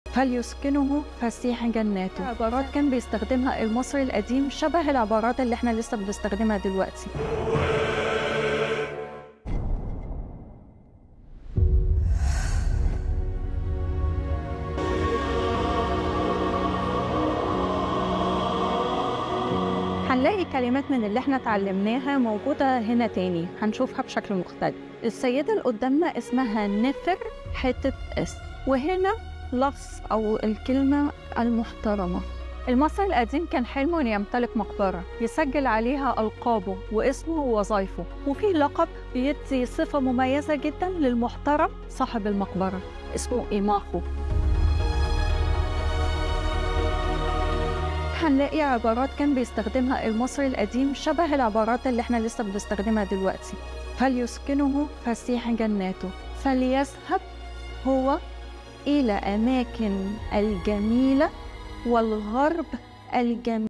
فليسكنه فسيح جناته عبارات كان بيستخدمها المصري القديم شبه العبارات اللي احنا لسه بنستخدمها دلوقتي هنلاقي كلمات من اللي احنا اتعلمناها موجودة هنا تاني هنشوفها بشكل مختلف السيدة اللي قدامنا اسمها نفر حتة اس وهنا لفظ أو الكلمة المحترمة المصري القديم كان حلمه أن يمتلك مقبرة يسجل عليها ألقابه واسمه ووظائفه وفي لقب بيدي صفة مميزة جدا للمحترم صاحب المقبرة اسمه إيماخو هنلاقي عبارات كان بيستخدمها المصري القديم شبه العبارات اللي احنا لسه بنستخدمها دلوقتي فليسكنه فسيح جناته فليذهب هو إلى أماكن الجميلة والغرب الجميل